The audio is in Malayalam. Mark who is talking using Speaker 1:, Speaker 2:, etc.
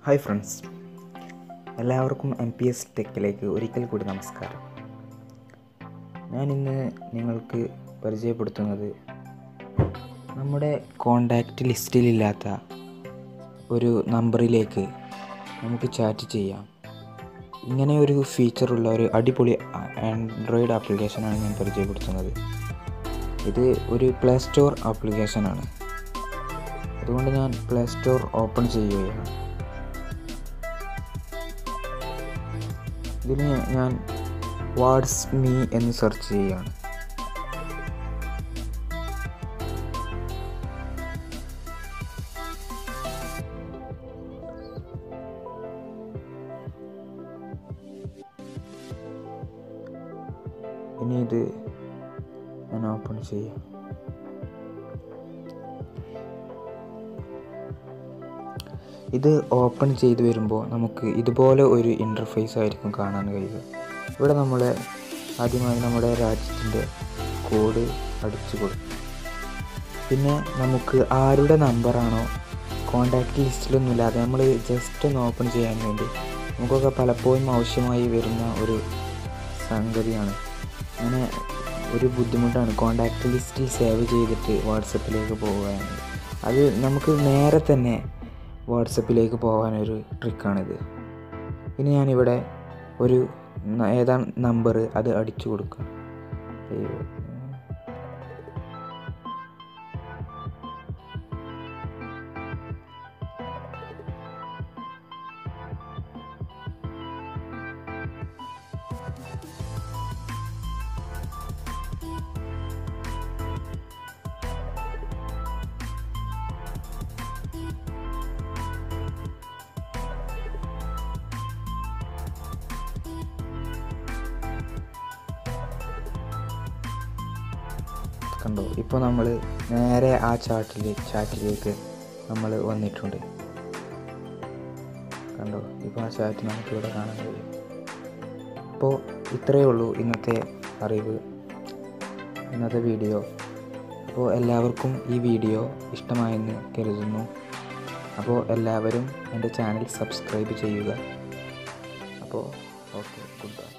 Speaker 1: ഹായ് ഫ്രണ്ട്സ് എല്ലാവർക്കും എം പി എസ് ടെക്കിലേക്ക് ഒരിക്കൽ കൂടി നമസ്കാരം ഞാൻ ഇന്ന് നിങ്ങൾക്ക് പരിചയപ്പെടുത്തുന്നത് നമ്മുടെ കോണ്ടാക്റ്റ് ലിസ്റ്റിലില്ലാത്ത ഒരു നമ്പറിലേക്ക് നമുക്ക് ചാറ്റ് ചെയ്യാം ഇങ്ങനെ ഒരു ഫീച്ചറുള്ള ഒരു അടിപൊളി ആൻഡ്രോയിഡ് ആപ്ലിക്കേഷനാണ് ഞാൻ പരിചയപ്പെടുത്തുന്നത് ഇത് ഒരു പ്ലേ സ്റ്റോർ ആപ്ലിക്കേഷനാണ് അതുകൊണ്ട് ഞാൻ പ്ലേ സ്റ്റോർ ഓപ്പൺ ചെയ്യുകയാണ് ഇതിന് ഞാൻ വാട്സ് മീ എന്ന് സെർച്ച് ചെയ്യുകയാണ് ഇനി ഇത് ഞാൻ ഓപ്പൺ ചെയ്യാം ഇത് ഓപ്പൺ ചെയ്ത് വരുമ്പോൾ നമുക്ക് ഇതുപോലെ ഒരു ഇൻ്റർഫേസ് ആയിരിക്കും കാണാൻ കഴിയുക ഇവിടെ നമ്മൾ ആദ്യമായി നമ്മുടെ രാജ്യത്തിൻ്റെ കോഡ് അടിച്ചു കൊടുക്കും പിന്നെ നമുക്ക് ആരുടെ നമ്പറാണോ കോണ്ടാക്ട് ലിസ്റ്റിലൊന്നുമില്ലാതെ നമ്മൾ ജസ്റ്റ് ഒന്ന് ഓപ്പൺ ചെയ്യാൻ വേണ്ടി നമുക്കൊക്കെ പലപ്പോഴും ആവശ്യമായി വരുന്ന ഒരു സംഗതിയാണ് അങ്ങനെ ഒരു ബുദ്ധിമുട്ടാണ് കോണ്ടാക്ട് ലിസ്റ്റിൽ സേവ് ചെയ്തിട്ട് വാട്സപ്പിലേക്ക് പോകുകയാണ് അത് നമുക്ക് നേരെ തന്നെ വാട്സപ്പിലേക്ക് പോകാനൊരു ട്രിക്കാണിത് ഇനി ഞാനിവിടെ ഒരു ന- ഏതാണ് നമ്പർ അത് അടിച്ചു കൊടുക്കുക ദൈവം. കണ്ടോ ഇപ്പോൾ നമ്മൾ നേരെ ആ ചാട്ടിൽ ചാറ്റിലേക്ക് നമ്മൾ വന്നിട്ടുണ്ട് കണ്ടോ ഇപ്പോൾ ആ ചാറ്റ് നമുക്കിവിടെ കാണാൻ കഴിയും അപ്പോൾ ഇത്രയേ ഉള്ളൂ ഇന്നത്തെ അറിവ് ഇന്നത്തെ വീഡിയോ അപ്പോൾ എല്ലാവർക്കും ഈ വീഡിയോ ഇഷ്ടമായെന്ന് കരുതുന്നു അപ്പോൾ എല്ലാവരും എൻ്റെ ചാനൽ സബ്സ്ക്രൈബ് ചെയ്യുക അപ്പോൾ ഓക്കെ ഗുഡ് ബൈ